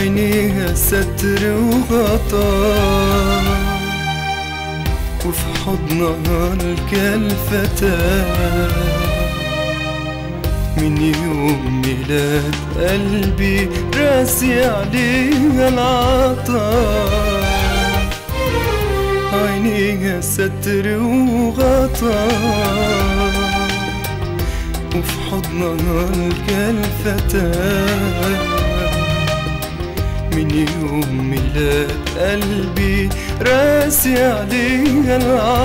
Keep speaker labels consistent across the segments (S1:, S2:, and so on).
S1: عينيها ستر وغطاء وفي حضنها الكلفتان من يوم ميلاد قلبي راسي عليها العطاء عينيها ستر وغطاء وفي حضنها الكلفتان من يوم ميلاد قلبي راسي عليها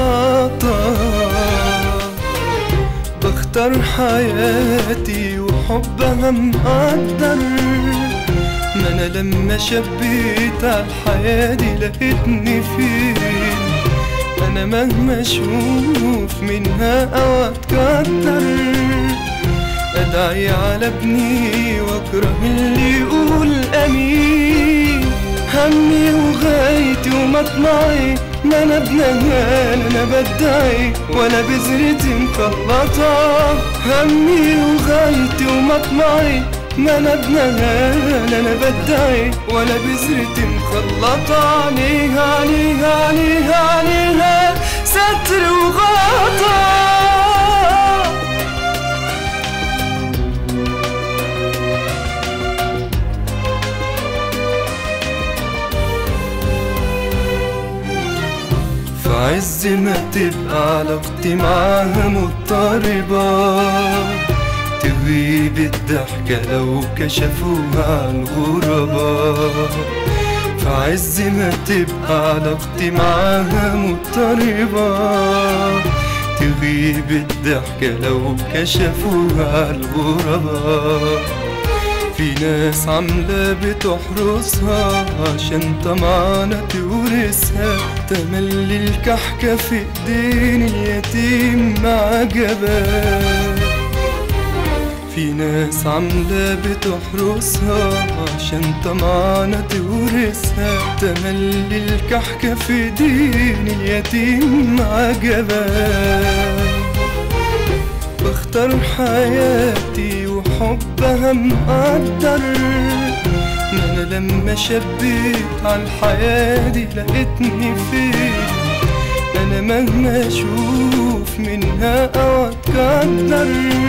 S1: العطاء بختار حياتي وحبها مقدر ما انا لما شبيت على الحياة دي لقيتني فين انا مهما اشوف منها او اتكتر ادعي على ابني واكره اللي يقول امين همي وغايتي ومطمعي ما انا ابنها انا بدعي ولا بذرتي مخلطة همي وغايتي ومطمعي ما انا ابنها انا بدعي ولا بذرتي مخلطة عليها عليها عليها عليها ستر وغطا في عز ما تبقى علاقتي معاها مضطربة تغيب الضحكة لو كشفوها عن الغرباء في عز ما تبقى علاقتي معاها مضطربة تغيب الضحكة لو كشفوها عن الغرباء في ناس عاملة بتحرسها عشان طمعانة تورثها تملي الكحكة في ايدين اليتيم مع جبال في ناس عاملة بتحرسها عشان طمعانة تورثها تملي الكحكة في ايدين اليتيم مع جبال بختار حياتي وحبها مقدر ما انا لما شبيت على الحياة دي لقيتني فين انا مهما اشوف منها او اتقدر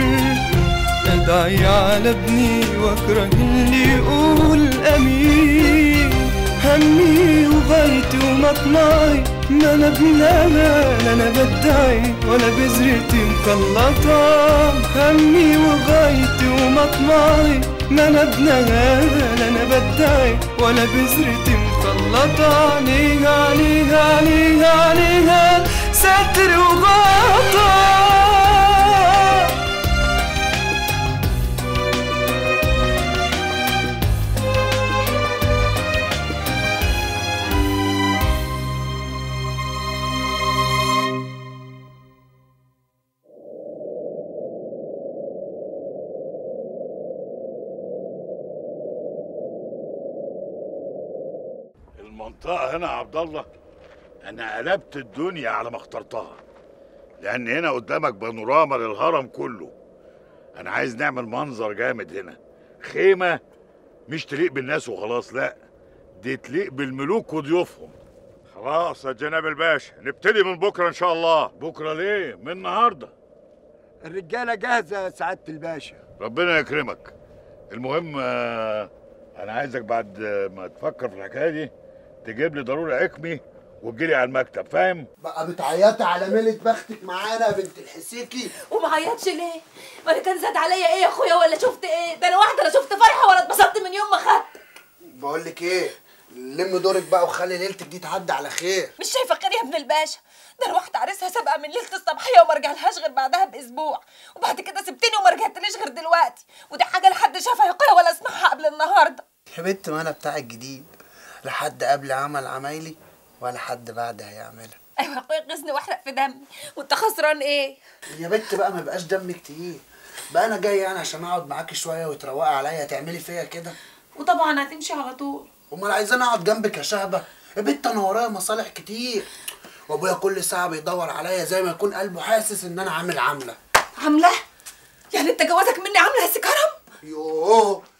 S1: ادعي على ابني واكره اللي يقول امين همي وغايتي ومطمعي ما انا ابنها لا انا بدعي ولا بذرتي مخلطة همي وغايتي ومطمعي ما انا ابنها لا انا بدعي ولا بذرتي مخلطة عليها عليها عليها عليها ستر وغطا
S2: المنطقة هنا يا عبد الله أنا قلبت الدنيا على ما اخترتها لأن هنا قدامك بانوراما للهرم كله أنا عايز نعمل منظر جامد هنا خيمة مش تليق بالناس وخلاص لا دي تليق بالملوك وضيوفهم
S3: خلاص يا جناب الباشا نبتدي من بكره ان شاء الله
S2: بكرة ليه؟ من النهاردة
S4: الرجالة جاهزة يا سعادة الباشا
S2: ربنا يكرمك المهم آه، أنا عايزك بعد ما تفكر في الحكاية دي تجيب لي ضروري عكمي وتجيلي على المكتب فاهم؟
S4: بقى بتعيطي على ميلة بختك معانا يا بنت الحسيكي
S5: وما عيطش ليه؟ ما انا كان زاد عليا ايه يا اخويا ولا شفت ايه؟ ده انا واحده لا شفت فرحه ولا اتبسطت من يوم ما خدتك
S4: بقول لك ايه لم دورك بقى وخلي ليلتك دي تعدي على خير
S5: مش شايفه خير يا ابن الباشا ده انا واحده عريسها سابقه من ليله الصبحيه وما رجعلهاش غير بعدها باسبوع وبعد كده سبتني وما رجعتليش غير دلوقتي ودي حاجه لحد شافها يا اخويا ولا اسمعها قبل النهارده
S4: يا بنت ما انا بتاع الجديد لا حد قبل عمل عمايلي ولا حد بعد هيعملها
S5: ايوه يا اخويا غزني واحرق في دمي وانت خسران ايه؟
S4: يا بنت بقى ما بقاش دمك تقيل بقى انا جاي يعني عشان اقعد معاكي شويه وتروقي عليا تعملي فيا كده
S5: وطبعا هتمشي على طول
S4: امال عايزاني اقعد جنبك يا شهبه يا بنت انا ورايا مصالح كتير وابويا كل ساعه بيدور عليا زي ما يكون قلبه حاسس ان انا عامل عامله
S5: عامله؟ يعني انت جوازك مني عامله يا سي كرم؟
S4: يوه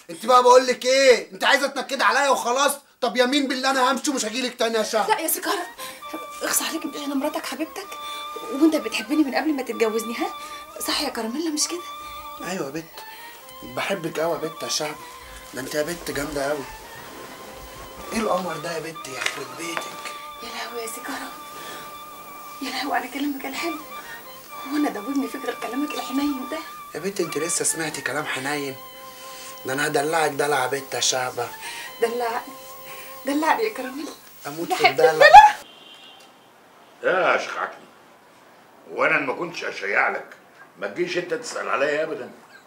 S4: انت بقى بقول لك ايه انت عايزه تنكد عليا وخلاص طب يمين بالله انا همشي ومش هجيلك تاني يا شهد
S5: لا يا سكارة اخص عليك مش انا مراتك حبيبتك وانت بتحبني من قبل ما تتجوزني ها صح يا كراميلا مش كده
S4: ايوه يا بت بحبك قوي يا بت يا شهد ده انت يا بت جامده قوي ايه القمر ده يا بت يخرب بيتك
S5: يا لهوي يا سكارة يا لهوي على كلامك الحلو هو انا دوبني فكرة كلامك الحنين ده
S4: يا بت انت لسه سمعتي كلام حنين ده انا هدلعك دلع يا بت يا شعبة
S5: دلعني دلعني يا كراميلا
S4: اموت في
S5: بحب
S4: الدلع
S5: الدلع
S2: يا شيخ عكني وانا ما كنتش اشيع لك ما تجيش انت تسال عليا ابدا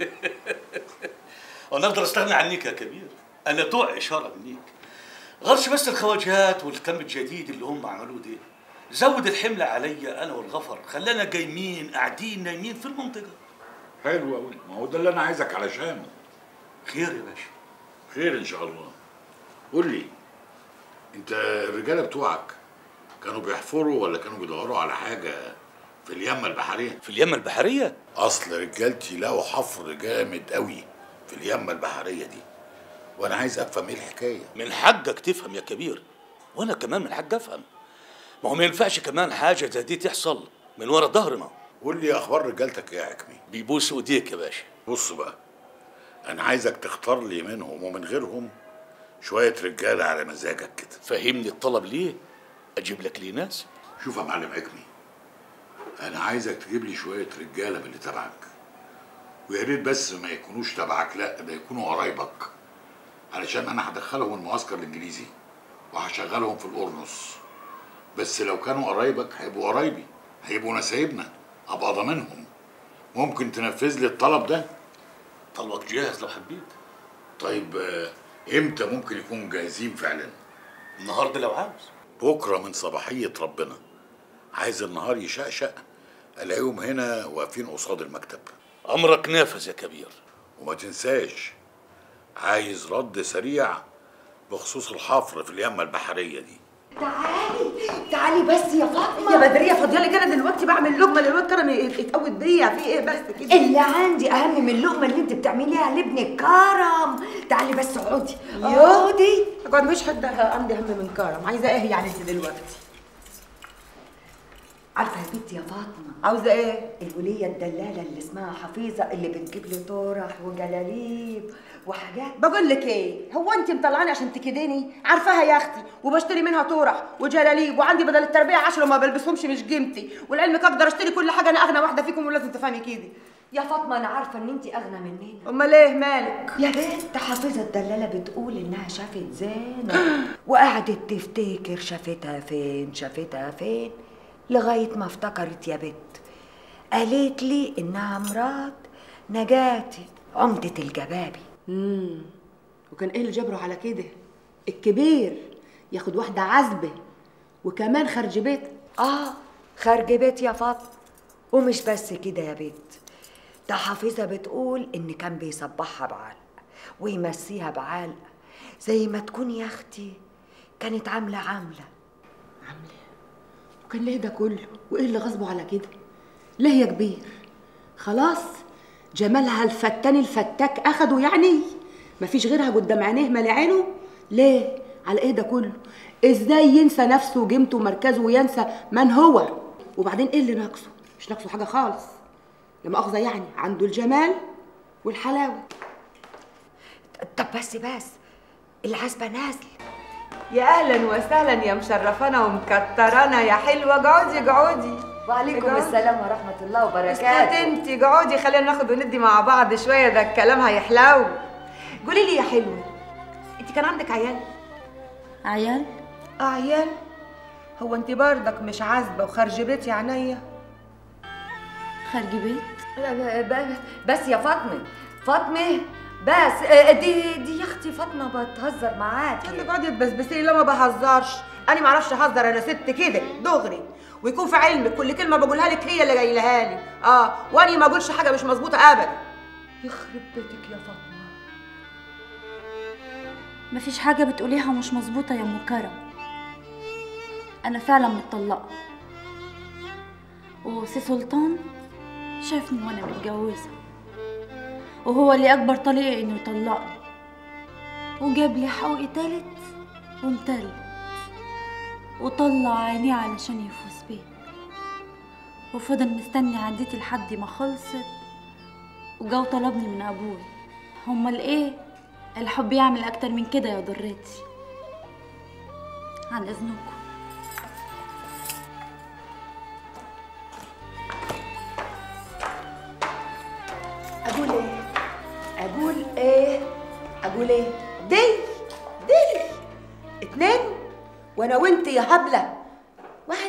S6: وانا اقدر استغنى عنك يا كبير انا طوع اشاره منيك غيرش بس الخواجات والكم الجديد اللي هم عملوه ده زود الحمل عليا انا والغفر خلانا جايمين قاعدين نايمين في المنطقه
S2: حلو قوي ما هو ده اللي انا عايزك علشانه
S6: خير يا باشا
S2: خير ان شاء الله قول لي انت الرجاله بتوعك كانوا بيحفروا ولا كانوا بيدوروا على حاجه في اليمه البحريه
S6: في اليمه البحريه
S2: اصل رجالتي لقوا حفر جامد قوي في اليمه البحريه دي وانا عايز افهم ايه الحكايه
S6: من حقك تفهم يا كبير وانا كمان من حق افهم ما هو ما ينفعش كمان حاجه زي دي تحصل من ورا ظهرنا
S2: قول لي اخبار رجالتك ايه يا حكمي
S6: بيبوسوا ايديك يا باشا
S2: بص بقى انا عايزك تختار لي منهم ومن غيرهم شويه رجاله على مزاجك كده
S6: فهمني الطلب ليه اجيب لك ليه ناس
S2: شوف يا معلم حكمي انا عايزك تجيب لي شويه رجاله من اللي تبعك ويا ريت بس ما يكونوش تبعك لا ده يكونوا قرايبك علشان انا هدخلهم المعسكر الانجليزي وهشغلهم في القرنص بس لو كانوا قرايبك هيبقوا قرايبي هيبقوا نسايبنا ابقى ضامنهم ممكن تنفذ لي الطلب ده
S6: طلبك جاهز لو حبيت
S2: طيب آه، امتى ممكن يكونوا جاهزين فعلا
S6: النهارده لو عاوز
S2: بكره من صباحيه ربنا عايز النهار يشقشق الاقيهم هنا واقفين قصاد المكتب
S6: امرك نافذ يا كبير
S2: وما تنساش عايز رد سريع بخصوص الحفر في اليمه البحريه دي
S7: تعالي تعالي بس يا فاطمه
S8: يا بدريه فاضيالك انا دلوقتي بعمل لقمه للواد كرم يتقود بيا في ايه بس كده
S7: اللي عندي اهم من اللقمه اللي انت بتعمليها لابنك كرم تعالي بس اقعدي اقعدي
S8: اقعد مش حد عندي هم من كرم عايزه ايه يعني انت دلوقتي
S7: عارفه يا بنتي يا فاطمه
S8: عاوزه ايه
S7: الوليه الدلاله اللي اسمها حفيظه اللي بتجيب لي طرح وجلاليب وحاجات
S8: بقول لك ايه هو انت مطلعاني عشان تكديني عارفاها يا اختي وبشتري منها طرح وجلاليب وعندي بدل التربيه عشرة وما بلبسهمش مش قيمتي ولعلمك اقدر اشتري كل حاجه انا اغنى واحده فيكم ولازم تفهمي كده
S7: يا فاطمه انا عارفه ان انت اغنى مننا
S8: امال ايه مالك
S7: يا بنت حافظة الدلالة بتقول إنها شافت زينب وقعدت تفتكر شافتها فين شافتها فين لغاية ما افتكرت يا بنت قالت لي إنها مرات نجاتي عمدة الجبابي
S8: امم وكان ايه اللي جبره على كده الكبير ياخد واحده عزبه وكمان خارج بيت
S7: آه خارج بيت يا فاطمة ومش بس كده يا بنت ده حافظة بتقول إن كان بيصبحها بعلق ويمسيها بعلق زي ما تكون يا أختي كانت عاملة عاملة
S8: وكان ليه ده كله وايه اللي غصبه على كده ليه يا كبير خلاص جمالها الفتان الفتاك اخده يعني مفيش غيرها قدام عينيه مال عينه ليه على ايه ده كله ازاي ينسى نفسه وقيمته ومركزه وينسى من هو وبعدين ايه اللي ناقصه مش ناقصه حاجه خالص لما اخذه يعني عنده الجمال والحلاوه
S7: طب بس بس العزبة نازل
S8: يا اهلا وسهلا يا مشرفانا ومكترانا يا حلوه اقعدي اقعدي
S7: وعليكم
S8: اقعدي.
S7: السلام ورحمة الله
S8: اسكت
S7: وبركاته
S8: انت اقعدي خلينا ناخد وندي مع بعض شويه ده الكلام هيحلو قولي لي يا حلوه انت كان عندك عيال
S9: عيال
S8: آه عيال هو انت بردك مش عازبه وخارج بيت يا عينيا
S9: خارج بيت
S7: لا، لا، ب- بس يا فاطمة فاطمة بس آه، دي دي يا اختي فاطمة بتهزر معاكي
S8: انت اقعدي تبسبسي لي لا ما بهزرش انا ما اعرفش اهزر انا ست كده دغري ويكون في علمك كل كلمه بقولها لك هي اللي جايلها لي اه وانا ما اقولش حاجه مش مظبوطه ابدا
S7: يخرب بيتك يا فاطمة
S9: مفيش حاجة بتقوليها مش مظبوطة يا أم كرم أنا فعلا متطلقة وسي سلطان شافني وأنا متجوزة وهو اللي أكبر طليقي إنه يطلقني وجاب لي حقوقي تالت ومتلت وطلع عينيه علشان يفوز بيه وفضل مستني عدتي لحد ما خلصت وجا وطلبني من ابوي امال ايه الحب يعمل اكتر من كده يا ضرتي عن اذنكم
S8: اقول ايه اقول ايه اقول ايه دي دي اتنين وانا وانت يا هبله واحد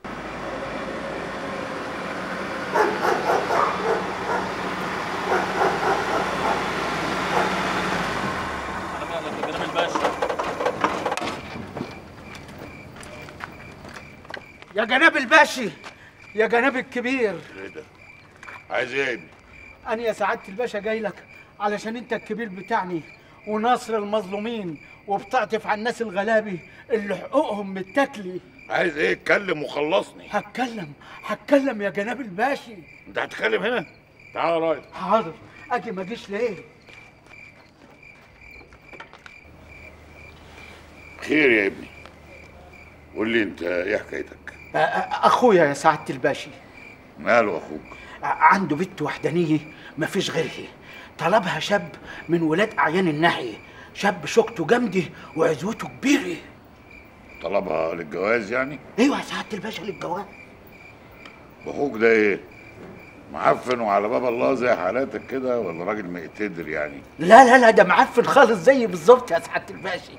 S10: يا جناب الباشي يا جناب الكبير
S2: ايه ده عايز ايه يا ابني
S10: انا يا سعاده الباشا جاي لك علشان انت الكبير بتاعني وناصر المظلومين وبتعطف على الناس الغلابي اللي حقوقهم متاكلي
S2: عايز ايه اتكلم وخلصني
S10: هتكلم هتكلم يا جناب الباشي
S2: انت هتتكلم هنا تعال يا راجل
S10: حاضر اجي ما اجيش ليه
S2: خير يا ابني قول لي انت ايه حكايتك
S10: أ- أ- اخويا يا سعاده الباشي
S2: ماله اخوك
S10: ع- عنده بنت وحدانيه مفيش غيرها طلبها شاب من ولاد اعيان الناحيه شاب شوكته جامده وعزوته كبيره
S2: طلبها للجواز يعني
S10: ايوه يا سعاده الباشا للجواز
S2: واخوك ده ايه معفن وعلى باب الله زي حالاتك كده ولا راجل مقتدر يعني
S10: لا لا لا ده معفن خالص زي بالظبط يا سعاده الباشا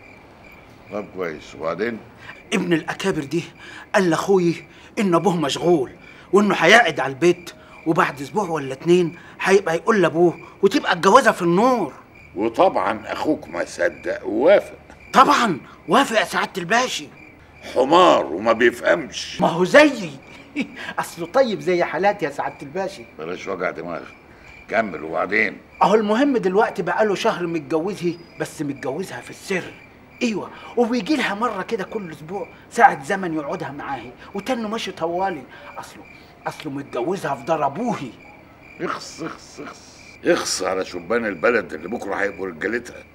S2: طب كويس وبعدين
S10: ابن الاكابر دي قال لاخوي ان ابوه مشغول وانه هيقعد على البيت وبعد اسبوع ولا اتنين هيبقى يقول لابوه وتبقى الجوازه في النور
S2: وطبعا اخوك ما صدق ووافق
S10: طبعا وافق يا سعاده الباشا
S2: حمار وما بيفهمش
S10: ما هو زيي اصله طيب زي حالاتي يا سعاده الباشا
S2: بلاش وجع دماغ كمل وبعدين
S10: اهو المهم دلوقتي بقاله شهر متجوزها بس متجوزها في السر ايوه وبيجي لها مره كده كل اسبوع ساعه زمن يقعدها معاهي وتنه ماشي طوالي اصله اصله متجوزها في دار ابوهي
S2: اخص اخص اخص اخص على شبان البلد اللي بكره هيبقوا رجالتها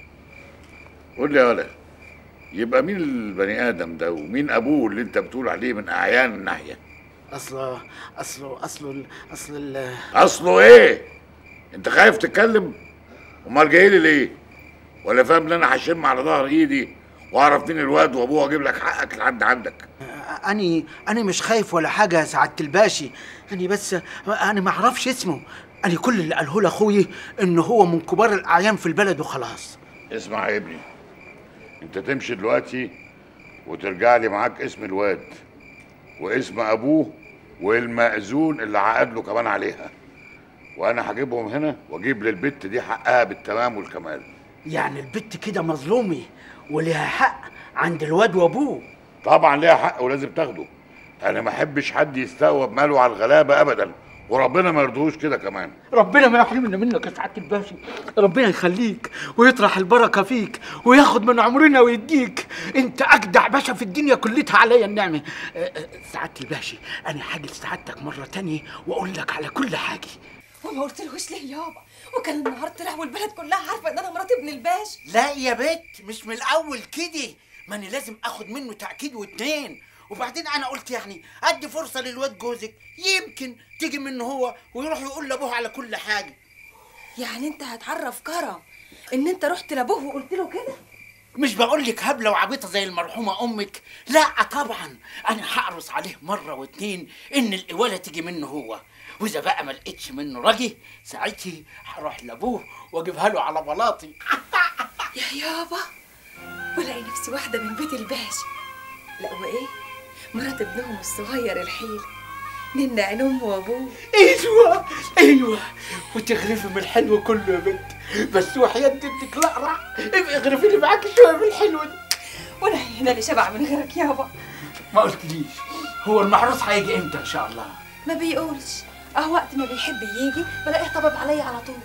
S2: قول لي يا ولد يبقى مين البني ادم ده ومين ابوه اللي انت بتقول عليه من اعيان الناحيه
S10: اصله اصله اصله ال- اصل ال-
S2: اصله ايه انت خايف تتكلم امال جاي لي ليه ولا فاهم ان انا هشم على ظهر ايدي واعرف مين الواد وابوه واجيب لك حقك لحد عندك
S10: اني اني مش خايف ولا حاجه يا سعاده الباشي اني بس انا ما اعرفش اسمه انا كل اللي قاله لاخويا ان هو من كبار الاعيان في البلد وخلاص
S2: اسمع يا ابني انت تمشي دلوقتي وترجع لي معاك اسم الواد واسم ابوه والمأذون اللي عقد له كمان عليها وانا هجيبهم هنا واجيب للبت دي حقها بالتمام والكمال
S10: يعني البت كده مظلومه وليها حق عند الواد وابوه
S2: طبعا ليها حق ولازم تاخده انا ما احبش حد يستقوى بماله على الغلابه ابدا وربنا ما يرضوش كده كمان
S10: ربنا ما يحرمنا منك يا سعاده الباشا ربنا يخليك ويطرح البركه فيك وياخد من عمرنا ويديك انت اجدع باشا في الدنيا كلتها عليا النعمه أه، أه، سعاده الباشا انا هاجي لسعادتك مره تانية واقول لك على كل حاجه
S5: وما قلتلهوش ليه يابا وكان النهار طلع والبلد كلها عارفه ان انا مرات ابن الباش
S10: لا يا بت مش من الاول كده ما انا لازم اخد منه تاكيد واتنين وبعدين انا قلت يعني ادي فرصه للواد جوزك يمكن تيجي منه هو ويروح يقول لابوه على كل حاجه
S5: يعني انت هتعرف كرم ان انت رحت لابوه وقلت له كده
S10: مش بقول لك هبله وعبيطه زي المرحومه امك لا طبعا انا هقرص عليه مره واتنين ان القواله تيجي منه هو واذا بقى ما لقيتش منه راجل ساعتها هروح لابوه واجيبها له على بلاطي
S5: يا يابا ولاقي نفسي واحده من بيت الباش لا وايه مرات ابنهم الصغير الحيل نن عين امه وابوه
S10: ايوه ايوه وتغرفي من الحلو كله يا بنت بس وحياة بنتك الاقرع ابقي اغرفي لي معاك شويه من الحلو ده
S5: وانا هنا اللي شبع من غيرك يابا
S10: ما قلتليش هو المحروس هيجي امتى ان شاء الله
S5: ما بيقولش اه وقت ما بيحب يجي بلاقيه طبب عليا على طول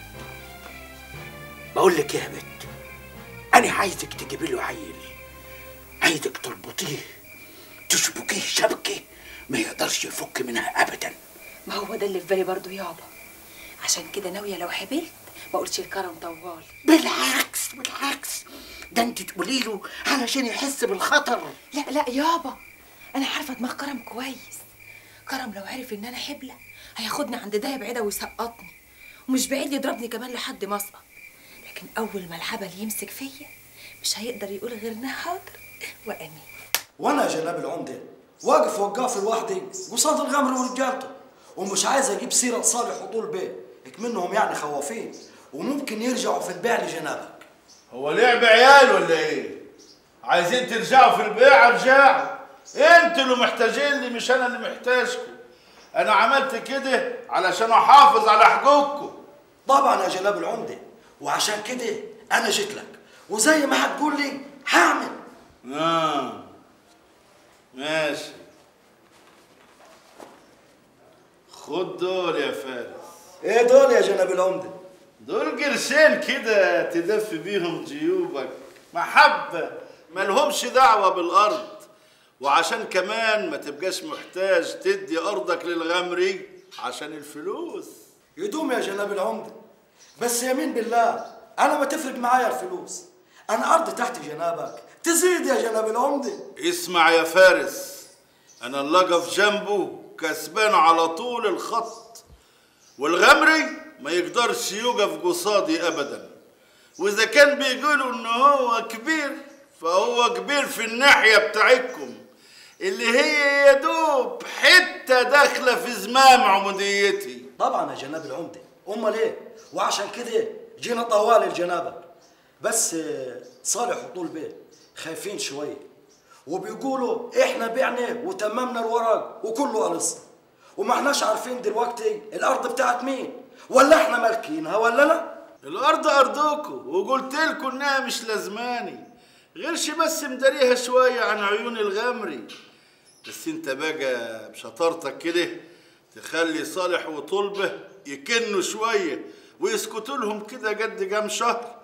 S10: بقول لك إيه يا بنت انا عايزك تجيبي له عيل عايزك تربطيه تشبكيه شبكه ما يقدرش يفك منها ابدا
S5: ما هو ده اللي في بالي برضه يابا عشان كده ناويه لو حبلت بقولش الكرم طوال
S4: بالعكس بالعكس ده انت تقولي له علشان يحس بالخطر
S5: لا لا يابا انا عارفه دماغ كرم كويس كرم لو عرف ان انا حبلة هياخدني عند ده بعيدة ويسقطني ومش بعيد يضربني كمان لحد ما اسقط لكن اول ما الحبل يمسك فيا مش هيقدر يقول غير انها حاضر وامين
S11: وانا يا جناب العمده واقف وقاف لوحدي قصاد الغمر ورجالته ومش عايز اجيب سيره صالح وطول بيه منهم يعني خوافين وممكن يرجعوا في البيع لجنابك
S12: هو لعب عيال ولا ايه؟ عايزين ترجعوا في البيع ارجعوا انتوا اللي محتاجين لي مش انا اللي محتاجكم انا عملت كده علشان احافظ على حقوقكم
S11: طبعا يا جناب العمده وعشان كده انا جيت لك وزي ما هتقول لي هعمل
S12: اه ماشي خد دول يا فارس
S11: ايه دول يا جناب العمده
S12: دول قرشين كده تدفي بيهم جيوبك محبة ملهمش دعوة بالأرض وعشان كمان ما تبقاش محتاج تدي أرضك للغمري عشان الفلوس
S11: يدوم يا جناب العمده بس يمين بالله انا ما تفرق معايا الفلوس انا ارض تحت جنابك تزيد يا جناب العمده
S12: اسمع يا فارس أنا اللي أقف جنبه كسبان على طول الخط والغمري ما يقدرش يوقف قصادي أبدا وإذا كان بيقولوا إن هو كبير فهو كبير في الناحية بتاعتكم اللي هي يا دوب حتة داخلة في زمام عموديتي
S11: طبعا يا جناب العمده امال ايه وعشان كده جينا طوال لجنابك بس آه، صالح وطول بيه خايفين شويه وبيقولوا احنا بعنا وتممنا الورق وكله قلصنا وما احناش عارفين دلوقتي الارض بتاعت مين ولا احنا مالكينها ولا لا
S12: الأرض أرضكم وقلت لكم إنها مش لازماني غيرش بس مداريها شوية عن عيون الغمري بس انت بقى بشطارتك كده تخلي صالح وطلبه يكنوا شوية ويسكتوا لهم كده قد كام شهر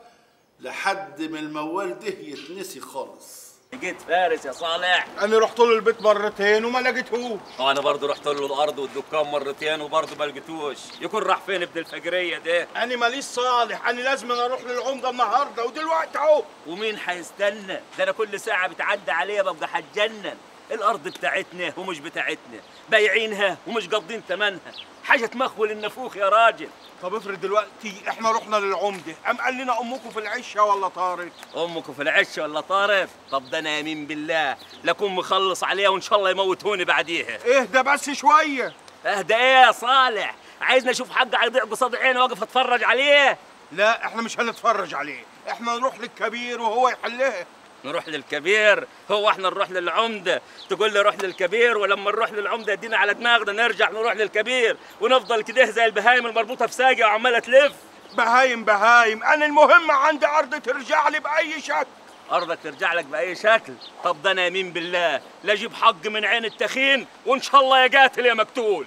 S12: لحد ما الموال ده يتنسي خالص
S13: لقيت فارس يا صالح
S3: انا رحت له البيت مرتين وما لقيتهوش
S13: وانا برضه رحت له الارض والدكان مرتين وبرضه ما لقيتوش يكون راح فين ابن الفجريه ده
S3: انا ماليش صالح انا لازم اروح للعمده النهارده ودلوقتي اهو
S13: ومين هيستنى ده انا كل ساعه بتعدي عليا ببقى هتجنن الارض بتاعتنا ومش بتاعتنا بايعينها ومش قابضين ثمنها حاجه تمخول النفوخ يا راجل
S3: طب افرض دلوقتي احنا رحنا للعمده قام قال لنا امكم في العشه ولا طارت
S13: امك في العش ولا طارت طب ده انا يمين بالله لكون مخلص عليها وان شاء الله يموتوني بعديها
S3: اهدى بس شويه
S13: اهدى ايه يا صالح عايزني اشوف حق هيضيع قصاد عيني واقف اتفرج عليه
S3: لا احنا مش هنتفرج عليه احنا نروح للكبير وهو يحلها
S13: نروح للكبير هو احنا نروح للعمده تقول لي روح للكبير ولما نروح للعمده يدينا على دماغنا نرجع نروح للكبير ونفضل كده زي البهايم المربوطه في ساقه وعماله تلف
S3: بهايم بهايم انا المهم عندي ارض ترجع لي باي شكل
S13: ارضك ترجع لك باي شكل طب ده انا يمين بالله لا اجيب حق من عين التخين وان شاء الله يا قاتل يا مقتول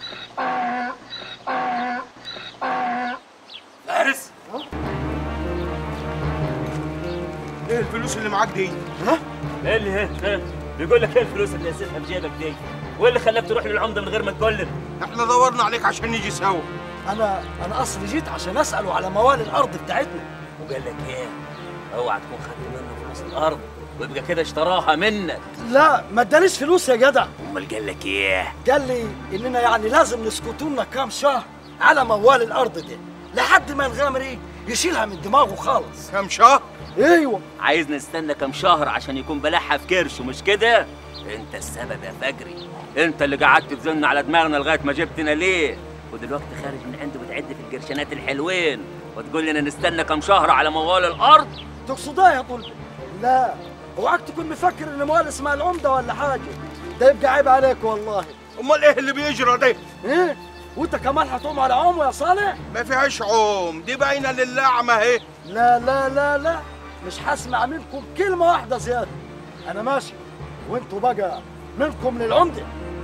S13: فارس
S3: ايه الفلوس اللي معاك دي
S13: ها ايه اللي ها ها بيقول لك ايه الفلوس اللي نسيتها في جيبك دي وايه اللي خلاك تروح للعمده من غير ما تقول لنا
S3: احنا دورنا عليك عشان نيجي سوا
S11: انا انا اصلي جيت عشان اساله على موال الارض بتاعتنا
S13: وقال لك ايه اوعى تكون خدت منه فلوس الارض ويبقى كده اشتراها منك
S11: لا ما ادانيش فلوس يا جدع
S13: امال قال لك ايه
S11: قال لي اننا يعني لازم نسكتوا لنا كام شهر على موال الارض دي لحد ما الغامري يشيلها من دماغه خالص
S3: كام شهر
S11: ايوه
S13: عايز نستنى كام شهر عشان يكون بلعها في كرشه مش كده انت السبب يا فجري انت اللي قعدت تزن على دماغنا لغايه ما جبتنا ليه ودلوقتي خارج من عنده بتعد في القرشنات الحلوين وتقول لنا نستنى كام شهر على موال الارض
S11: تقصد ايه يا طلبي لا اوعاك تكون مفكر ان موال اسمها العمده ولا حاجه ده يبقى عيب عليك والله
S3: امال ايه اللي بيجرى ده
S11: ايه وانت كمان هتقوم على عمه يا صالح
S3: ما فيهاش عوم دي باينه للعمى اهي
S11: لا لا لا لا مش هسمع منكم كلمه واحده زياده انا ماشي وانتوا بقى منكم للعمده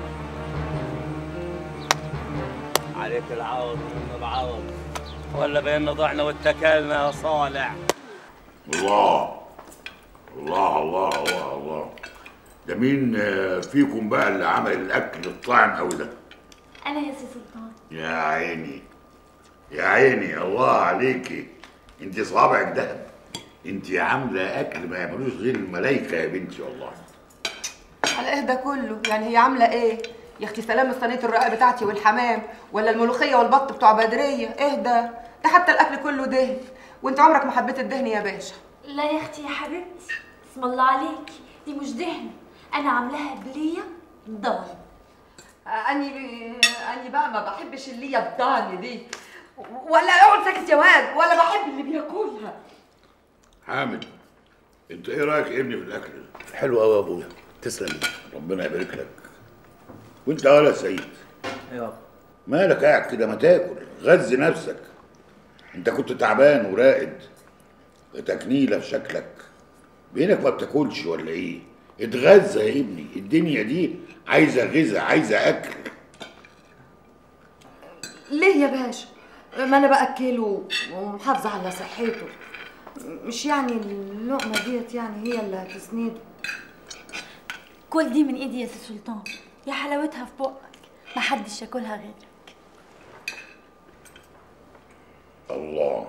S13: عليك العوض من العوض ولا بينا ضعنا واتكلنا يا صالح
S2: الله الله الله الله الله ده مين آه، فيكم بقى اللي عمل الاكل الطعم قوي ده
S9: انا يا سي سلطان
S2: يا عيني يا عيني الله عليكي انت صوابعك دهب انت عامله اكل ما يعملوش غير الملايكه يا بنتي والله
S8: على ايه ده كله يعني هي عامله ايه يا اختي سلام صينيه الرقاق بتاعتي والحمام ولا الملوخيه والبط بتوع بدريه ايه ده ده حتى الاكل كله دهن وانت عمرك ما حبيت الدهن يا باشا
S9: لا يا اختي يا حبيبتي اسم الله عليكي دي مش دهن انا عاملاها بليه ضان
S8: اني اني بقى ما بحبش اللي هي الضاني دي ولا اقعد ساكت يا واد ولا بحب اللي بياكلها
S2: حامد انت ايه رايك يا ابني في الاكل ده؟
S14: حلو قوي يا ابويا تسلم
S2: ربنا يبارك لك وانت ولا سيد
S14: ايوه
S2: مالك قاعد كده ما تاكل غذي نفسك انت كنت تعبان وراقد تكنيله في شكلك بينك ما بتاكلش ولا ايه اتغذى يا ابني الدنيا دي عايزه غذاء عايزه اكل
S8: ليه يا باشا ما انا باكله ومحافظه على صحته مش يعني اللقمه ديت يعني هي اللي هتسنده
S9: كل دي من ايدي يا سي سلطان يا حلاوتها في بقك محدش ياكلها غيرك
S2: الله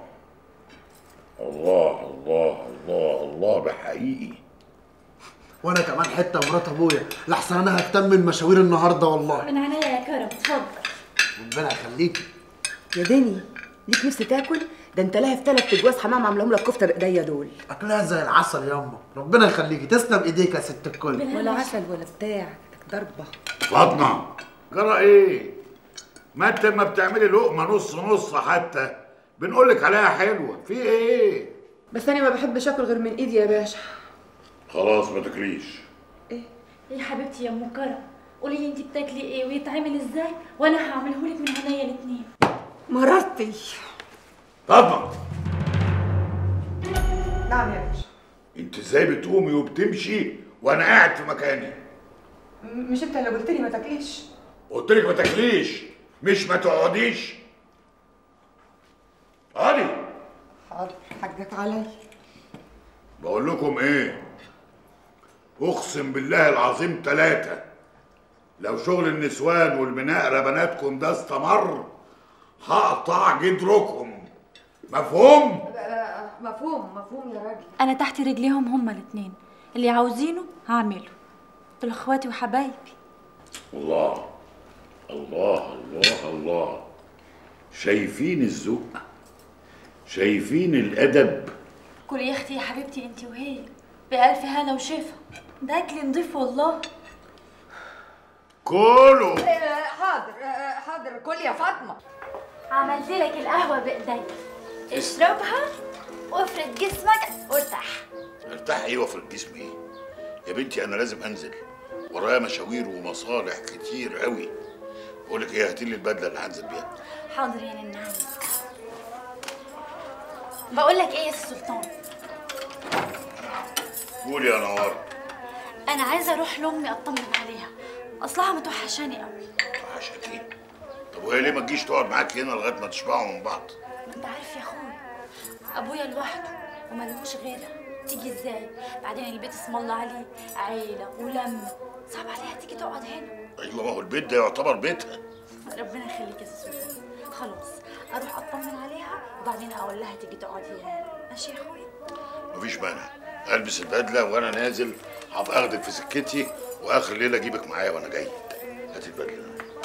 S2: الله الله الله الله بحقيقي
S4: وانا كمان حته مرات ابويا لحسن انا ههتم من مشاوير النهارده والله
S9: من عينيا يا كرم اتفضل
S4: ربنا يخليكي
S8: يا دني ليك نفس تاكل ده انت لاهف تلات تجواز حمام عاملهم لك كفته بايديا دول
S4: اكلها زي العسل ياما ربنا يخليكي تسلم ايديك يا ست الكل
S8: ولا عسل ولا بتاع ضربه
S2: فاطمه جرى ايه ما انت ما بتعملي لقمه نص نص حتى بنقول لك عليها حلوه في ايه
S8: بس انا ما بحبش اكل غير من ايدي يا باشا
S2: خلاص ما تاكليش
S9: يا حبيبتي يا ام كرم قولي لي انت بتاكلي ايه ويتعمل ازاي وانا هعمله لك من عينيا الاتنين
S8: مررتي
S2: فاطمه
S8: نعم يا باشا
S2: انت ازاي بتقومي وبتمشي وانا قاعد في مكاني
S8: م- مش انت اللي قلت لي ما تاكليش
S2: قلت لك ما تاكليش مش ما تقعديش اقعدي
S8: حاضر حقك عليا
S2: بقول لكم ايه اقسم بالله العظيم ثلاثة لو شغل النسوان والمناقرة بناتكم ده استمر هقطع جدركم مفهوم؟
S8: مفهوم مفهوم يا راجل
S9: انا تحت رجليهم هما الاتنين اللي عاوزينه هعمله دول اخواتي وحبايبي
S2: الله الله الله الله شايفين الذوق شايفين الادب
S9: كل يا اختي يا حبيبتي انت وهي بألف هنا وشفا ده اكل نضيف والله
S2: كله
S8: حاضر حاضر كل يا فاطمه
S9: عملت لك القهوه بايدي اشربها وافرد جسمك وارتاح
S2: ارتاح ايه وافرد جسمي ايه يا بنتي انا لازم انزل ورايا مشاوير ومصالح كتير قوي بقول لك ايه هاتي لي البدله اللي هنزل بيها
S9: حاضر يا ننعم بقول لك ايه يا سي سلطان
S2: قولي يا نوار
S9: انا عايزه اروح لامي اطمن عليها اصلها متوحشاني قوي
S2: عشان ايه طب وهي ليه ما تجيش تقعد معاك هنا لغايه ما تشبعوا من بعض
S9: انت عارف يا اخويا ابويا لوحده وملهوش غيرها تيجي ازاي بعدين البيت اسم الله عليه عيله ولمه صعب عليها تيجي تقعد هنا
S2: ايوه ما هو البيت ده يعتبر بيتها
S9: ربنا يخليك يا سي سلطان خلاص اروح اطمن عليها وبعدين اقول لها تيجي تقعد هنا ماشي يا اخويا
S2: مفيش مانع البس البدله وانا نازل هبقى اخدك في سكتي واخر ليله اجيبك معايا وانا جاي هاتي البدله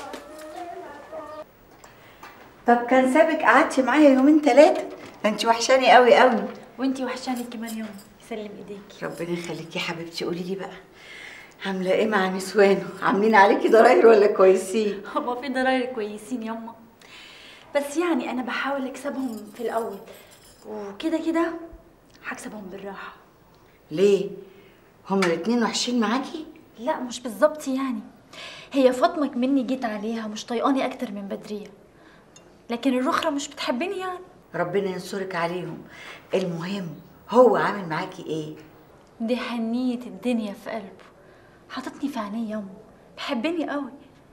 S7: طب كان سابك قعدتي معايا يومين ثلاثة ده انت وحشاني قوي قوي
S9: وانتي وحشاني كمان يوم يسلم ايديك
S7: ربنا يخليكي يا حبيبتي قولي لي بقى عاملة ايه مع نسوانه عاملين عليكي ضراير ولا كويسين
S9: هما في ضراير كويسين ياما بس يعني انا بحاول اكسبهم في الاول وكده كده هكسبهم بالراحه
S7: ليه هما الاتنين وحشين معاكي
S9: لا مش بالظبط يعني هي فاطمه مني جيت عليها مش طايقاني اكتر من بدريه لكن الرخرة مش بتحبني يعني
S7: ربنا ينصرك عليهم المهم هو عامل معاكي ايه
S9: دي حنية الدنيا في قلبه حاططني في عينيه ياما بحبني قوي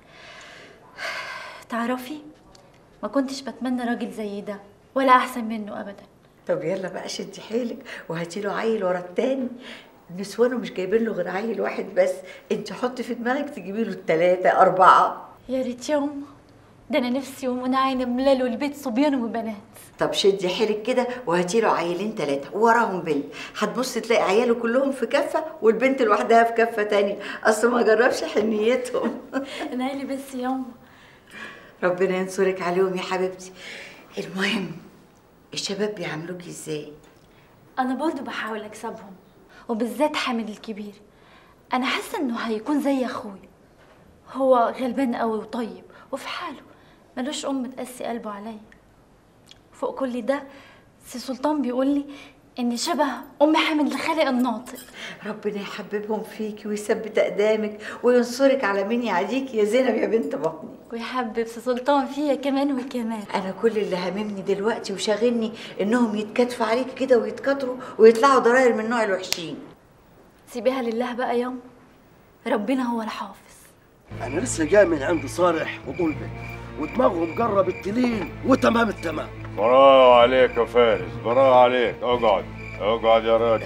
S9: تعرفي ما كنتش بتمنى راجل زي ده ولا احسن منه ابدا
S7: طب يلا بقى شدي حيلك وهاتي له عيل ورا التاني نسوانه مش جايبين له غير عيل واحد بس انت حطي في دماغك تجيبي له التلاتة أربعة
S9: يا ريت يا أم ده انا نفسي يوم ونعين ملالوا البيت صبيان وبنات
S7: طب شدي حيلك كده وهاتي له عيلين ثلاثة ووراهم بنت هتبص تلاقي عياله كلهم في كفة والبنت لوحدها في كفة تانية أصل ما جربش حنيتهم
S9: نايلي بس ياما
S7: ربنا ينصرك عليهم يا حبيبتي المهم الشباب بيعاملوكي ازاي؟
S9: انا برضو بحاول اكسبهم وبالذات حامد الكبير انا حاسه انه هيكون زي اخويا هو غلبان قوي وطيب وفي حاله ملوش ام تقسي قلبه عليا فوق كل ده سي سلطان بيقول لي اني شبه ام حامد الخالق الناطق
S7: ربنا يحببهم فيكي ويثبت أقدامك وينصرك على مين يعديك يا زينب يا بنت بطني
S9: ويحبب سي سلطان فيا كمان وكمان
S7: أنا كل اللي هاممني دلوقتي وشاغلني إنهم يتكاتفوا عليك كده ويتكاتروا ويطلعوا ضراير من نوع الوحشين
S9: سيبيها لله بقى ياما ربنا هو الحافظ
S11: انا لسه جاي من عند صالح وطلبه ودماغهم قرب التلين وتمام التمام
S15: برافو عليك يا فارس برافو عليك اقعد اقعد يا راجل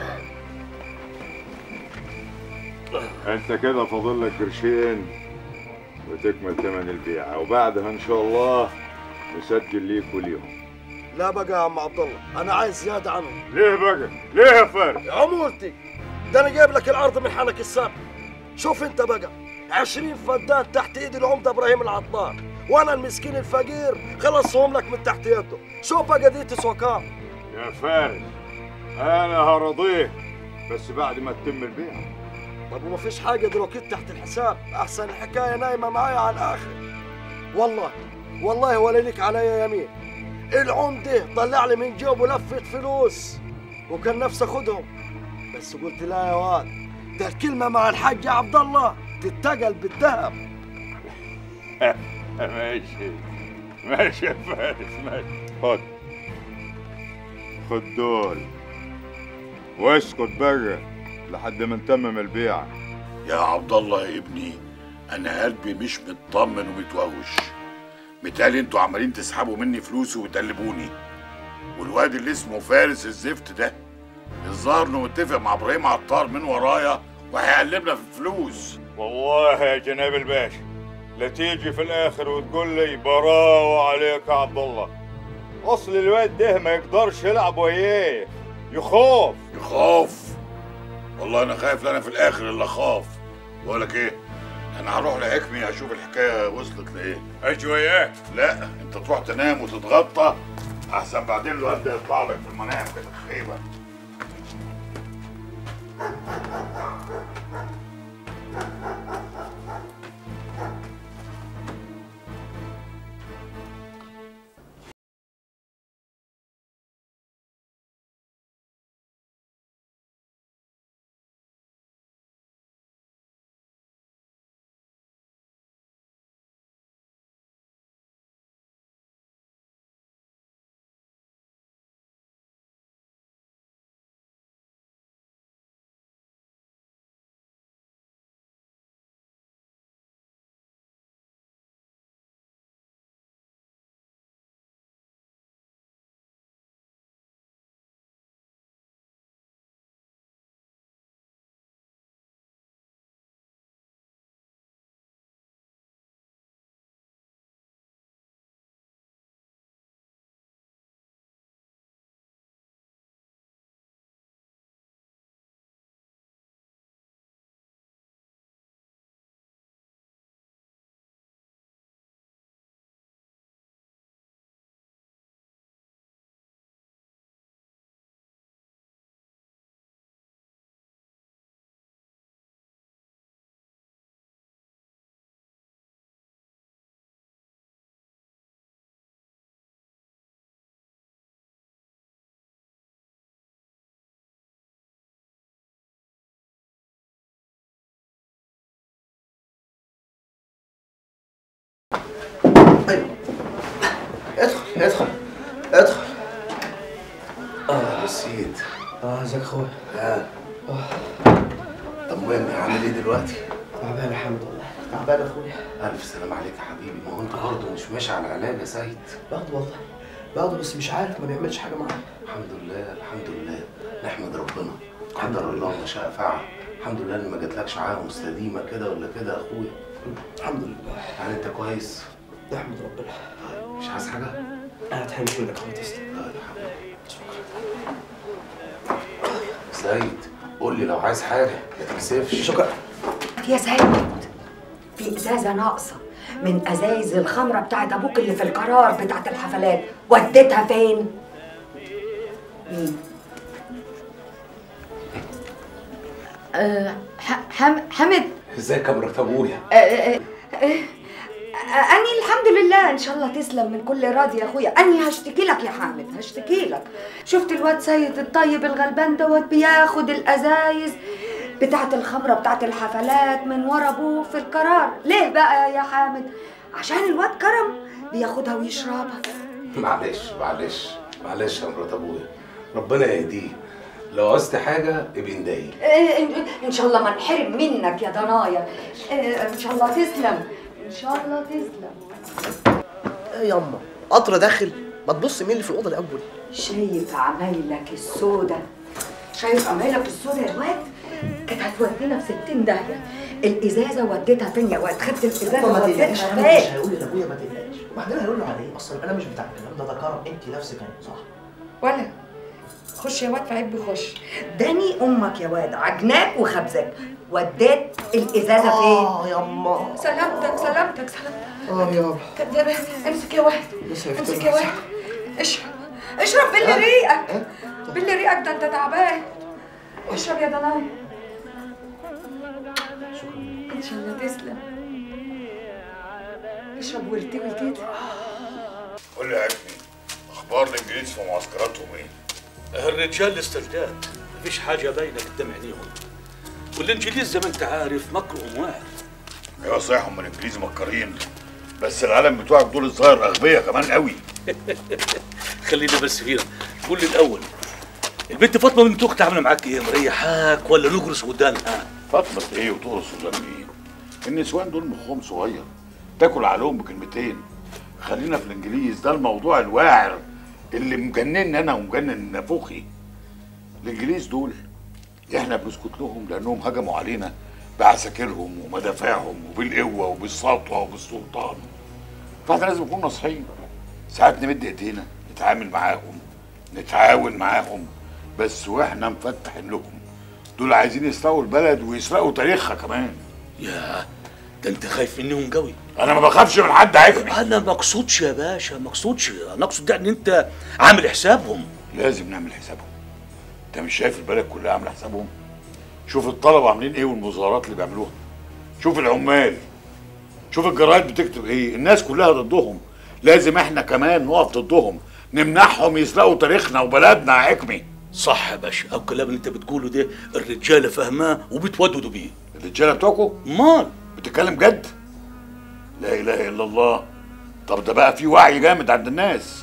S15: انت كده فاضل لك قرشين وتكمل ثمن البيعه وبعدها ان شاء الله نسجل ليك وليهم
S11: لا بقى يا عم عبد الله انا عايز زياده عنهم
S15: ليه بقى ليه يا فارس
S11: عمولتي ده انا جايب لك العرض من حنك السابق شوف انت بقى عشرين فدان تحت ايد العمده ابراهيم العطار وانا المسكين الفقير خلصهم لك من تحت يده شوف بقى دي تسوى كام
S15: يا فارس انا هرضيك بس بعد ما تتم البيع
S11: طب وما فيش حاجه دلوقتي تحت الحساب احسن الحكايه نايمه معايا على الاخر والله والله ولا ليك عليا يمين العمده طلع لي من جيبه لفه فلوس وكان نفسي اخدهم بس قلت لا يا واد ده الكلمه مع الحاج عبد الله تتقل بالذهب
S15: ماشي ماشي يا فارس ماشي خد خد دول واسكت بقى لحد ما نتمم البيعه
S2: يا عبد الله يا ابني انا قلبي مش مطمن ومتوغش متهيألي انتوا عمالين تسحبوا مني فلوسي وتقلبوني والواد اللي اسمه فارس الزفت ده الظاهر انه متفق مع ابراهيم عطار من ورايا وهيقلبنا في الفلوس
S15: والله يا جناب الباشا لا تيجي في الاخر وتقول لي براو عليك يا عبد الله اصل الواد ده ما يقدرش يلعب وياه يخاف
S2: يخاف والله انا خايف لا انا في الاخر اللي اخاف بقول لك ايه انا هروح لحكمي اشوف الحكايه وصلت لايه
S15: اجي وياك
S2: لا انت تروح تنام وتتغطى احسن بعدين الواد ده يطلع لك في المنام كده خيبه
S4: ادخل ادخل ادخل اه نسيت اه ازيك اخويا ها طب المهم عامل ايه دلوقتي؟ تعبان الحمد لله تعبان اخويا الف سلام عليك يا حبيبي ما هو انت برضه مش ماشي على العلاج يا سيد باخده والله باخده بس مش عارف ما بيعملش حاجه معايا الحمد لله الحمد لله نحمد ربنا قدر الله ما شاء فعل الحمد لله ان ما جاتلكش عاهه مستديمه كده ولا كده يا اخويا الحمد لله يعني انت كويس نحمد ربنا مش عايز حاجة؟ أنا اتحرمش منك أهو تسلم
S14: سيد قول لي لو عايز حاجة ما تكسفش
S4: شكرا
S7: يا سيد في ازازه ناقصه من ازايز الخمره بتاعت ابوك اللي في القرار بتاعت الحفلات وديتها فين مين
S8: أه ح- حم- حمد
S14: ازيك يا مرات ابويا
S7: آه، آه، آه، آه، اني الحمد لله ان شاء الله تسلم من كل راضي يا اخويا اني هشتكي لك يا حامد هشتكي لك شفت الواد سيد الطيب الغلبان دوت بياخد الازايز بتاعت الخمره بتاعت الحفلات من ورا ابوه في القرار ليه بقى يا حامد عشان الواد كرم بياخدها ويشربها
S14: معلش معلش معلش يا مرات ابويا ربنا يهديه لو عوزت حاجة ابقي ندايق
S7: إيه، إن- ان شاء الله ما نحرم منك يا ضنايا إيه، ان شاء الله تسلم ان شاء الله تسلم
S4: ايه ياما قطر داخل ما تبص مين اللي في الأوضة الأول
S7: شايف عمايلك السودة شايف عمايلك السودة يا واد كانت هتودينا في 60 داهية الإزازة وديتها فين يا واد خدت الإزازة
S4: ما تقلقش
S7: وديتها
S4: انا مش
S7: فين
S4: هيقول لابويا ما تقلقش وبعدين هيقول له على ايه اصلا انا مش بتاع الكلام ده ده كرم انت نفسك يعني صح
S7: ولا خش يا واد في عيب خش داني أمك يا واد عجناك وخبزك وديت الإزازة فين؟
S4: اه ياما
S7: سلامتك سلامتك سلامتك
S4: اه يابا
S7: كدابة امسك يا واد
S4: لسه هيفتح
S7: امسك يا واد اشرب اشرب باللي
S4: ها؟
S7: ريقك باللي ريقك ده انت تعبان اشرب يا ضناي ان شاء الله تسلم اشرب وارتوي كده
S2: قول لي يا ابني اخبار الانجليز في معسكراتهم ايه؟
S6: الرجال استجداد مفيش حاجة باينة قدام عينيهم والإنجليز زي ما أنت عارف مكرهم واحد
S2: ايوه صحيح هم الانجليز مكرين بس العالم بتوعك دول الظاهر اغبياء كمان قوي
S6: خلينا بس فينا قول لي الأول البنت فاطمة بنت أختي عاملة معاك إيه مريحاك ولا نجرس ودانها؟
S2: فاطمة ايه وتقرص ولا مين؟ النسوان دول مخهم صغير تاكل عليهم بكلمتين خلينا في الانجليز ده الموضوع الواعر اللي مجنني انا ومجنن نافوخي الانجليز دول احنا بنسكت لهم لانهم هجموا علينا بعساكرهم ومدافعهم وبالقوه وبالسطوه وبالسلطان فاحنا لازم نكون ناصحين ساعات نمد ايدينا نتعامل معاهم نتعاون معاهم بس واحنا مفتحين لهم دول عايزين يسرقوا البلد ويسرقوا تاريخها كمان
S6: يا ده انت خايف منهم قوي
S2: انا ما بخافش من حد عيبني
S6: انا ما اقصدش يا باشا ما اقصدش انا اقصد ده ان انت عامل حسابهم
S2: لازم نعمل حسابهم انت مش شايف البلد كلها عامله حسابهم شوف الطلبه عاملين ايه والمظاهرات اللي بيعملوها شوف العمال شوف الجرايد بتكتب ايه الناس كلها ضدهم لازم احنا كمان نقف ضدهم نمنعهم يسرقوا تاريخنا وبلدنا يا حكمي
S6: صح يا باشا او الكلام اللي انت بتقوله ده الرجاله فاهماه وبتوددوا بيه
S2: الرجاله بتوعكم
S6: امال
S2: بتتكلم جد لا اله الا الله طب ده بقى في وعي جامد عند الناس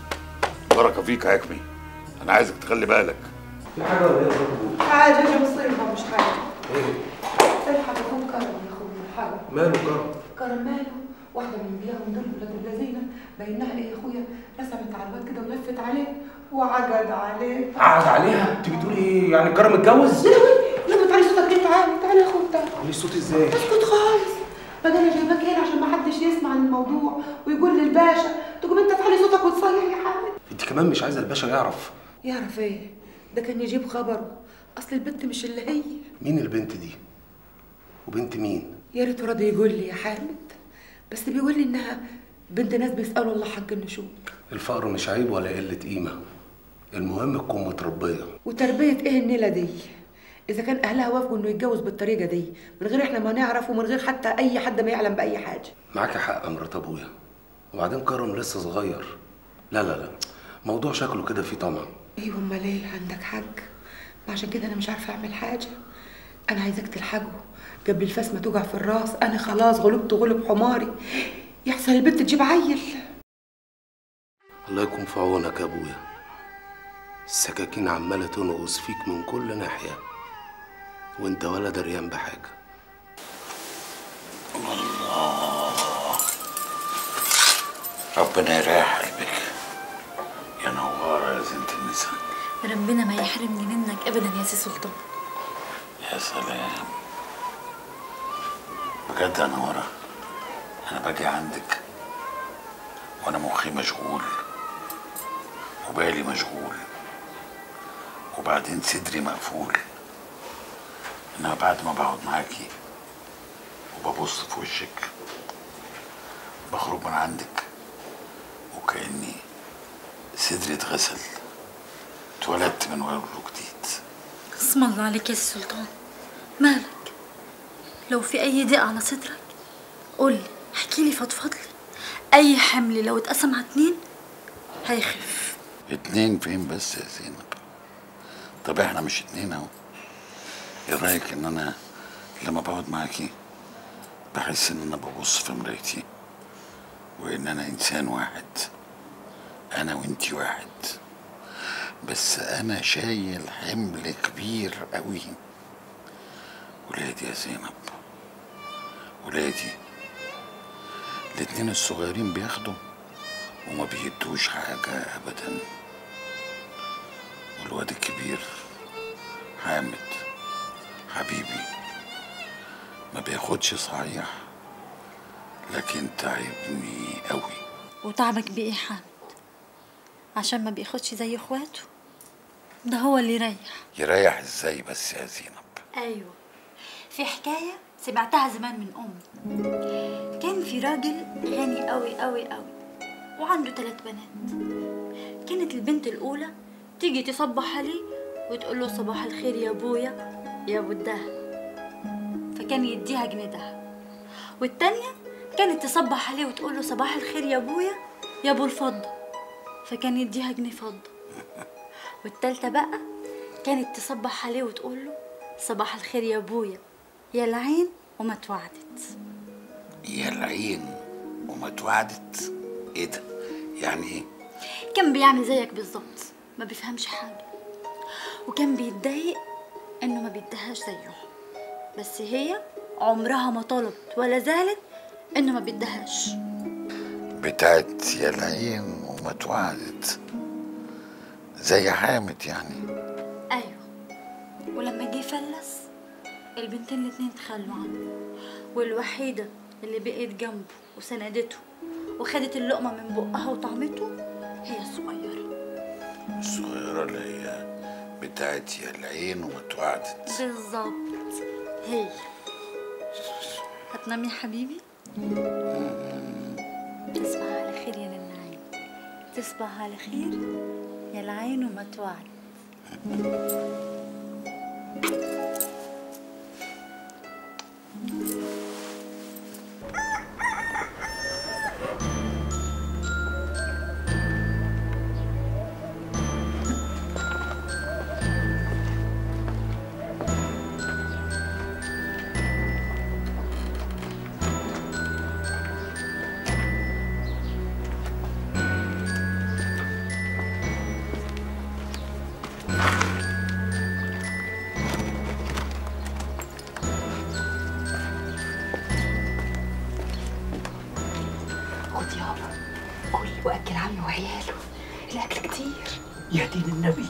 S2: بركه فيك يا حكمي انا عايزك تخلي بالك
S4: في حاجة ولا ايه يا أبو؟
S8: حاجة مصيبة مش حاجة
S4: ايه
S8: الحق اخوك كرم يا اخويا حاجة
S4: ماله كرم
S8: كرم ماله واحدة من بيهم دول ولاد الذين باينها ايه يا اخويا رسمت على الواد كده ولفت عليه وعجد عليه
S4: قعد عليها انت بتقولي ايه يعني كرم اتجوز
S8: يا لهوي لما تعالي صوتك ليه تعالي تعالي يا اخويا تعالي
S4: ليه الصوت ازاي
S8: اسكت خالص بدل انا جايباك هنا عشان ما حدش يسمع عن الموضوع ويقول للباشا تقوم انت تعالي صوتك وتصيح يا حامد
S4: انت كمان مش عايزه الباشا يعرف
S8: يعرف ايه ده كان يجيب خبره اصل البنت مش اللي هي
S4: مين البنت دي وبنت مين
S8: يا ريت راضي يقول لي يا حامد بس بيقول لي انها بنت ناس بيسالوا الله حق النشوء
S4: الفقر مش عيب ولا قله قيمه المهم تكون متربيه
S8: وتربيه ايه النيله دي اذا كان اهلها وافقوا انه يتجوز بالطريقه دي من غير احنا ما نعرف ومن غير حتى اي حد ما يعلم باي حاجه
S4: معاك حق يا مرات ابويا وبعدين كرم لسه صغير لا لا لا موضوع شكله كده فيه طمع
S8: ايوه امال ايه عندك حق ما عشان كده انا مش عارفه اعمل حاجه انا عايزاك تلحقه قبل الفاس ما توجع في الراس انا خلاص غلبت غلب حماري يحصل البنت تجيب عيل
S4: الله يكون في عونك يا ابويا السكاكين عماله تنقص فيك من كل ناحيه وانت ولا دريان بحاجه
S2: ربنا يريح قلبك يا نوارة يا زينة النساء
S9: ربنا ما يحرمني منك ابدا يا سي سلطان
S2: يا سلام بجد يا نوارة أنا باجي عندك وانا مخي مشغول وبالي مشغول وبعدين صدري مقفول انما بعد ما بقعد معاكي وببص في وشك بخرج من عندك وكأني صدري اتغسل اتولدت من اول وجديد
S9: اسم الله عليك يا السلطان مالك لو في اي ضيق على صدرك قولي احكيلي فضفضلي اي حمل لو اتقسم على اتنين هيخف
S2: اتنين فين بس يا زينب طب احنا مش اتنين اهو ايه رايك ان انا لما بقعد معاكي بحس ان انا ببص في مرايتي وان انا انسان واحد انا وانتي واحد بس انا شايل حمل كبير قوي ولادي يا زينب ولادي الاتنين الصغيرين بياخدوا وما بيدوش حاجة أبدا والواد الكبير حامد حبيبي ما بياخدش صحيح لكن تعبني قوي
S9: وتعبك بايه حامد عشان ما بياخدش زي اخواته ده هو اللي يريح
S2: يريح ازاي بس يا زينب
S9: ايوه في حكايه سمعتها زمان من امي كان في راجل غني قوي قوي قوي وعنده ثلاث بنات كانت البنت الاولى تيجي تصبح عليه وتقول له صباح الخير يا ابويا يا ابو الدهب فكان يديها جنيه دهب والتانية كانت تصبح عليه وتقول له صباح الخير يا ابويا يا ابو الفضة فكان يديها جنيه فضة والتالتة بقى كانت تصبح عليه وتقول له صباح الخير يا ابويا يا العين وما توعدت
S2: يا العين وما اتوعدت ايه ده يعني ايه
S9: كان بيعمل زيك بالظبط ما بيفهمش حاجة وكان بيتضايق انه ما بيديهاش زيه بس هي عمرها ما طلبت ولا زعلت انه ما بيديهاش
S2: بتاعت يا العين وما اتوعدت زي حامد يعني
S9: ايوه ولما جه فلس البنتين الاتنين تخلوا عنه والوحيدة اللي بقيت جنبه وسندته وخدت اللقمة من بقها وطعمته هي الصغيرة
S2: الصغيرة اللي هي بتاعت يا العين وما اتوعدت
S9: بالظبط هي هتنام يا حبيبي تصبح على خير يا للعين تصبح على خير يا العين وما توعد
S7: خد يابا كل واكل عمي وعياله الاكل كتير
S10: يا دين النبي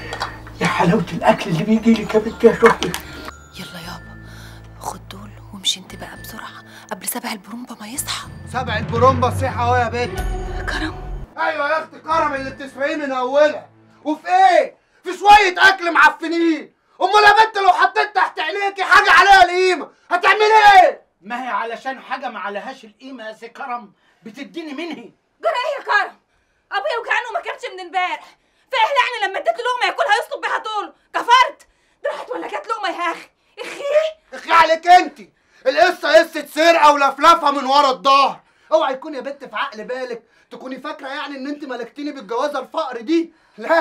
S10: يا حلاوة الأكل اللي بيجي لي كبد يا شهري
S5: يلا يابا خد دول وامشي انت بقى بسرعة قبل سبع البرومبا ما يصحى
S16: سبع البرومبا صيحة اهو يا بنت
S5: كرم
S16: ايوه يا اختي كرم اللي بتسمعيه من اولها وفي ايه؟ في شوية اكل معفنين امال يا بنت لو حطيت تحت عينيكي حاجة عليها القيمة هتعملي ايه؟
S10: ما هي علشان حاجة ما عليهاش القيمة يا سي كرم بتديني منهي
S17: جرى ايه يا كرم ابويا وجعانه ما كانش من امبارح فايه يعني لما اديت له لقمه ياكلها يصلب بيها طول كفرت ده راحت ولا جت لقمه يا اخي اخي
S16: اخي عليك انت القصة قصة سرقة ولفلفة من ورا الظهر اوعى يكون يا بنت في عقل بالك تكوني فاكرة يعني ان انت ملكتيني بالجوازة الفقر دي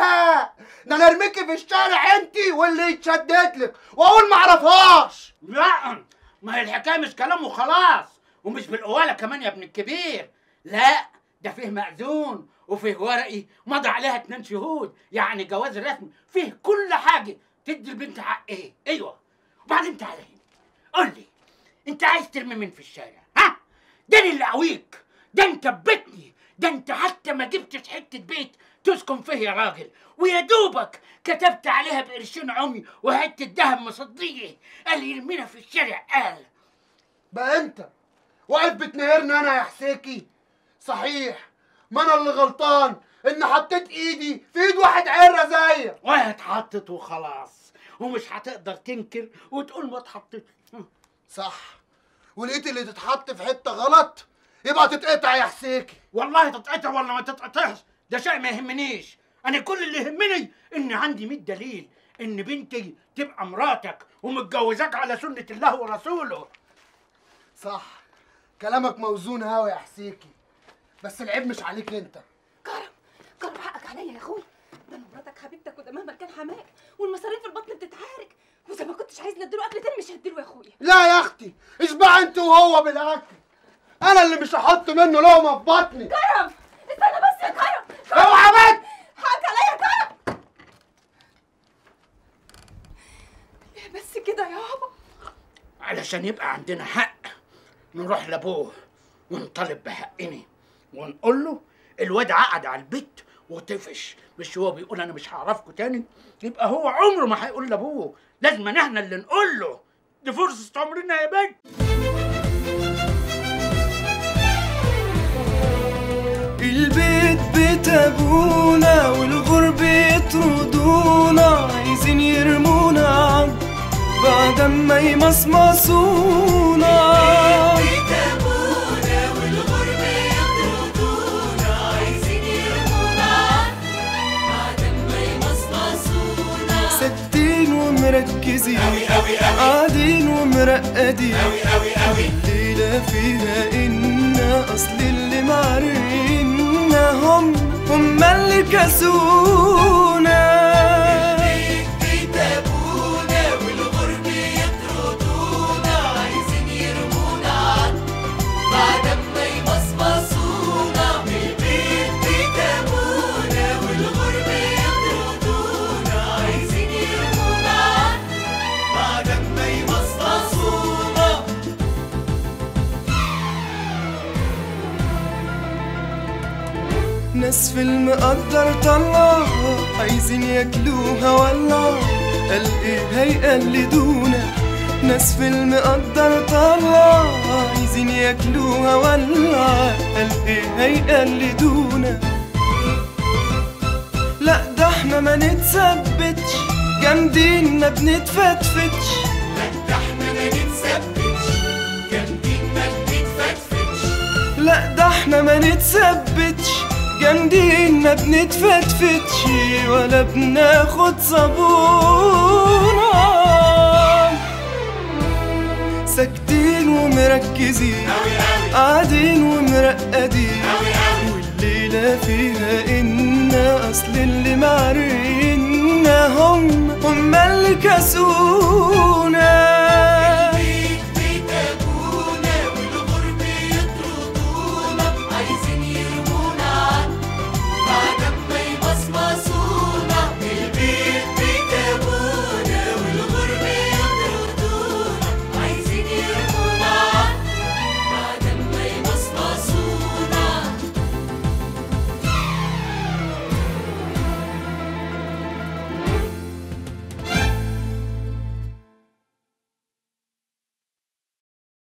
S16: لا ده انا ارميكي في الشارع انت واللي يتشدد لك واقول معرفهاش
S10: لا ما هي الحكاية مش كلام وخلاص ومش بالقوالة كمان يا ابن الكبير لا ده فيه مأذون وفيه ورقي مضى عليها اتنين شهود يعني جواز رسمي فيه كل حاجة تدي البنت حق ايه ايوه وبعدين تعالى هنا قول لي انت عايز ترمي مين في الشارع ها ده أنا اللي قويك ده انت بيتني ده انت حتى ما جبتش حته بيت تسكن فيه يا راجل ويا دوبك كتبت عليها بقرشين عمي وحته دهب مصديه قال يرمينا في الشارع قال
S16: بقى انت واقف بتنهرني انا يا حسيكي صحيح ما انا اللي غلطان ان حطيت ايدي في ايد واحد عره زيك
S10: وهي اتحطت وخلاص ومش هتقدر تنكر وتقول ما اتحطتش
S16: صح ولقيت اللي تتحط في حته غلط يبقى تتقطع يا حسيكي
S10: والله تتقطع ولا ما تتقطعش ده شيء ما يهمنيش انا كل اللي يهمني ان عندي 100 دليل ان بنتي تبقى مراتك ومتجوزاك على سنه الله ورسوله
S16: صح كلامك موزون هوا يا حسيكي بس العيب مش عليك انت
S17: كرم حقك عليا يا اخويا ده انا مراتك حبيبتك وده مهما كان حماك والمصاريف في البطن بتتعارك واذا ما كنتش عايز نديله اكل تاني مش هديله يا اخويا
S16: لا يا اختي اشبع انت وهو بالاكل انا اللي مش هحط منه لقمه في بطني
S17: كرم استنى بس يا كرم
S16: اوعى بس
S17: حقك عليا يا كرم ليه بس كده يابا
S10: علشان يبقى عندنا حق نروح لابوه ونطالب بحقنا ونقول له الواد عقد على البيت وطفش مش هو بيقول انا مش هعرفكم تاني يبقى هو عمره ما هيقول لابوه لازم احنا اللي نقول له دي فرصه عمرنا يا بنت
S1: البيت بيت ابونا والغرب يطردونا عايزين يرمونا عم بعد ما يمصمصونا
S18: بيت ابونا والغرب يطردونا عايزين يرمونا بعد ما يمصمصونا
S1: ثابتين ومركزين
S18: أوي أوي أوي.
S1: قاعدين ومرقدين
S18: أوي أوي أوي.
S1: الليلة فيها إنا أصل اللي معرينا هم هم اللي كسونا
S18: بيت ابونا والغرب يطردونا عايزين يرمونا بعد ما يمصمصونا البيت بيت ابونا والغرب يطردونا عايزين يرمونا بعد ما يمصمصونا
S1: ناس في المقدر طلع عايزين ياكلوها ولا قال ايه هيقلدونا ناس في المقدر طلع عايزين ياكلوها ولا قال ايه هيقلدونا لا ده احنا ما نتثبتش جامدين ما بنتفتفتش
S18: ده احنا ما نتثبتش جامدين ما بنتفتفتش
S1: لا ده احنا ما نتثبتش جامدين ما بنتفتفتش ولا بناخد صابونة ساكتين ومركزين قاعدين ومرقدين والليلة فيها إنا أصل اللي معرينا هم هم اللي كسونا